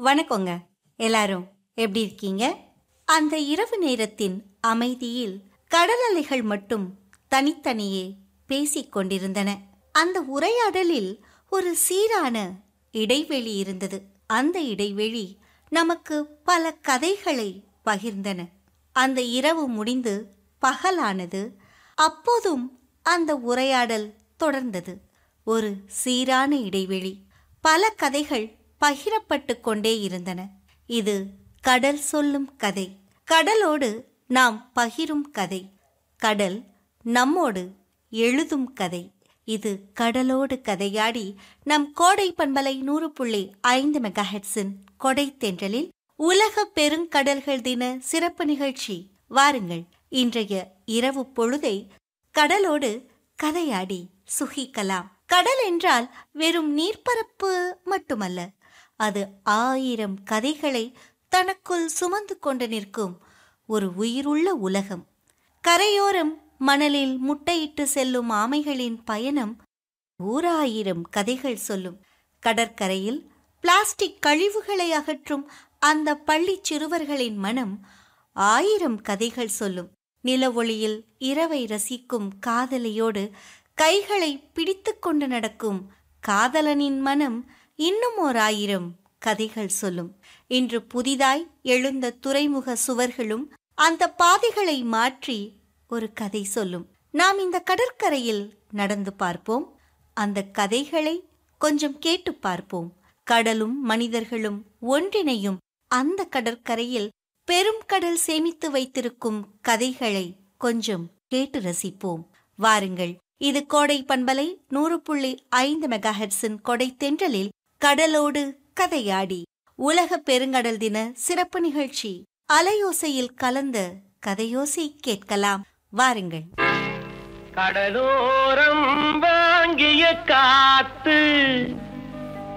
வணக்கங்க எல்லாரும் எப்படி இருக்கீங்க அந்த இரவு நேரத்தின் அமைதியில் கடல் அலைகள் மட்டும் தனித்தனியே பேசிக் கொண்டிருந்தன அந்த உரையாடலில் ஒரு சீரான இடைவெளி இருந்தது அந்த இடைவெளி நமக்கு பல கதைகளை பகிர்ந்தன அந்த இரவு முடிந்து பகலானது அப்போதும் அந்த உரையாடல் தொடர்ந்தது ஒரு சீரான இடைவெளி பல கதைகள் பகிரப்பட்டு கொண்டே இருந்தன இது கடல் சொல்லும் கதை கடலோடு நாம் பகிரும் கதை கடல் நம்மோடு எழுதும் கதை இது கடலோடு கதையாடி நம் கோடை பண்பலை நூறு புள்ளி ஐந்து மெகாஹெட்ஸின் கொடை தென்றலில் உலக பெருங்கடல்கள் தின சிறப்பு நிகழ்ச்சி வாருங்கள் இன்றைய இரவு பொழுதை கடலோடு கதையாடி சுகிக்கலாம் கடல் என்றால் வெறும் நீர்ப்பரப்பு மட்டுமல்ல அது ஆயிரம் கதைகளை தனக்குள் சுமந்து கொண்டு நிற்கும் ஒரு உயிருள்ள உலகம் கரையோரம் மணலில் முட்டையிட்டு செல்லும் ஆமைகளின் பயணம் ஓராயிரம் கதைகள் சொல்லும் கடற்கரையில் பிளாஸ்டிக் கழிவுகளை அகற்றும் அந்த பள்ளி சிறுவர்களின் மனம் ஆயிரம் கதைகள் சொல்லும் நிலவொளியில் இரவை ரசிக்கும் காதலியோடு கைகளை பிடித்துக்கொண்டு நடக்கும் காதலனின் மனம் இன்னும் ஓர் ஆயிரம் கதைகள் சொல்லும் இன்று புதிதாய் எழுந்த துறைமுக சுவர்களும் அந்த பாதைகளை மாற்றி ஒரு கதை சொல்லும் நாம் இந்த கடற்கரையில் நடந்து பார்ப்போம் அந்த கதைகளை கொஞ்சம் கேட்டு பார்ப்போம் கடலும் மனிதர்களும் ஒன்றிணையும் அந்த கடற்கரையில் பெரும் கடல் சேமித்து வைத்திருக்கும் கதைகளை கொஞ்சம் கேட்டு ரசிப்போம் வாருங்கள் இது கோடை பண்பலை நூறு புள்ளி ஐந்து மெகாஹெட்ஸின் கொடை தென்றலில் கடலோடு கதையாடி உலக பெருங்கடல் தின சிறப்பு நிகழ்ச்சி அலையோசையில் கலந்த கதையோசை கேட்கலாம் வாருங்கள் கடலோரம் வாங்கிய காத்து